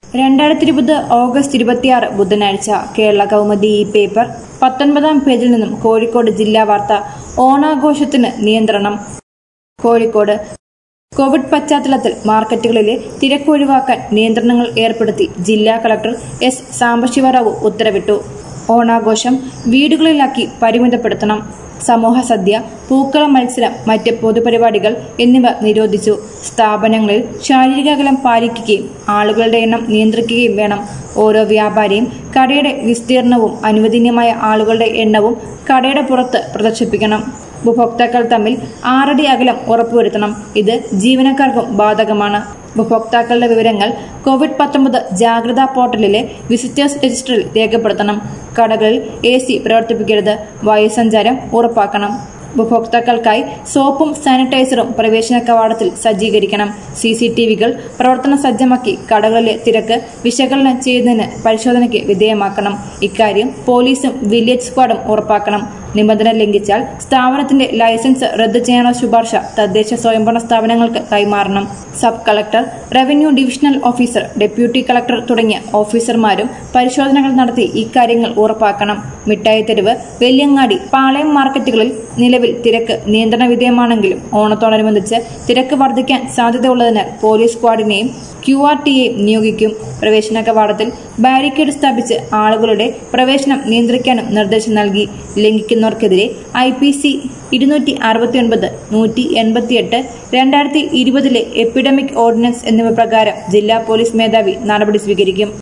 രണ്ടായിരത്തി ഇരുപത് ഓഗസ്റ്റ് ഇരുപത്തിയാറ് ബുധനാഴ്ച കേരള കൗമുദി ഈ പേപ്പർ പത്തൊൻപതാം പേജിൽ നിന്നും കോഴിക്കോട് ജില്ലാ വാർത്ത ഓണാഘോഷത്തിന് നിയന്ത്രണം കോഴിക്കോട് കോവിഡ് പശ്ചാത്തലത്തിൽ മാർക്കറ്റുകളിലെ തിരക്ക് ഒഴിവാക്കാൻ നിയന്ത്രണങ്ങൾ ഏർപ്പെടുത്തി ജില്ലാ കളക്ടർ എസ് സാംബശിവറാവു ഉത്തരവിട്ടു ഓണാഘോഷം വീടുകളിലാക്കി പരിമിതപ്പെടുത്തണം സമൂഹ സദ്യ പൂക്കള മത്സരം മറ്റ് പൊതുപരിപാടികൾ എന്നിവ നിരോധിച്ചു സ്ഥാപനങ്ങളിൽ ശാരീരിക അകലം പാലിക്കുകയും ആളുകളുടെ എണ്ണം നിയന്ത്രിക്കുകയും വേണം ഓരോ വ്യാപാരിയും കടയുടെ വിസ്തീർണവും അനുവദനീയമായ ആളുകളുടെ എണ്ണവും കടയുടെ പുറത്ത് പ്രദർശിപ്പിക്കണം ഉപഭോക്താക്കൾ തമ്മിൽ ആറടി അകലം ഉറപ്പുവരുത്തണം ഇത് ജീവനക്കാർക്കും ബാധകമാണ് ഉപഭോക്താക്കളുടെ വിവരങ്ങൾ കോവിഡ് പത്തൊമ്പത് ജാഗ്രതാ പോർട്ടലിലെ വിസിറ്റേഴ്സ് രജിസ്റ്ററിൽ രേഖപ്പെടുത്തണം കടകളിൽ എ സി പ്രവർത്തിപ്പിക്കരുത് വായുസഞ്ചാരം ഉറപ്പാക്കണം ഉപഭോക്താക്കൾക്കായി സോപ്പും സാനിറ്റൈസറും പ്രവേശന കവാടത്തിൽ സജ്ജീകരിക്കണം സി സി ടി വികൾ പ്രവർത്തന സജ്ജമാക്കി കടകളിലെ തിരക്ക് വിശകലനം ചെയ്യുന്നതിന് പരിശോധനയ്ക്ക് വിധേയമാക്കണം ഇക്കാര്യം പോലീസും വില്ലേജ് സ്ക്വാഡും ഉറപ്പാക്കണം നിബന്ധന ലംഘിച്ചാൽ സ്ഥാപനത്തിന്റെ ലൈസൻസ് റദ്ദു ചെയ്യാനുള്ള ശുപാർശ തദ്ദേശ സ്വയംഭരണ സ്ഥാപനങ്ങൾക്ക് കൈമാറണം sub collector revenue divisional officer deputy collector തുടങ്ങിയ ഓഫീസർമാരും പരിശോധനകൾ നടത്തി ഇക്കാര്യങ്ങൾ ഉറപ്പാക്കണം മിഠായി തെരുവ് വെല്ലിയങ്ങാടി പാളയം മാർക്കറ്റുകളിൽ നിലവിൽ തിരക്ക് നിയന്ത്രണ വിധേയമാണെങ്കിലും ഓണത്തോടനുബന്ധിച്ച് തിരക്ക് വർദ്ധിക്കാൻ സാധ്യതയുള്ളതിനാൽ പോലീസ് സ്ക്വാഡിനെയും ക്യു ആർ ടിയെയും നിയോഗിക്കും പ്രവേശന കവാടത്തിൽ ബാരിക്കേഡ് സ്ഥാപിച്ച് ആളുകളുടെ പ്രവേശനം നിയന്ത്രിക്കാനും നിർദ്ദേശം നൽകി ലംഘിക്കുന്നവർക്കെതിരെ ഐ പി സി ഇരുന്നൂറ്റി അറുപത്തിയൊൻപത് നൂറ്റി എൺപത്തിയെട്ട് രണ്ടായിരത്തി ഇരുപതിലെ എപ്പിഡമിക് ഓർഡിനൻസ് എന്നിവ പ്രകാരം ജില്ലാ പോലീസ് മേധാവി നടപടി സ്വീകരിക്കും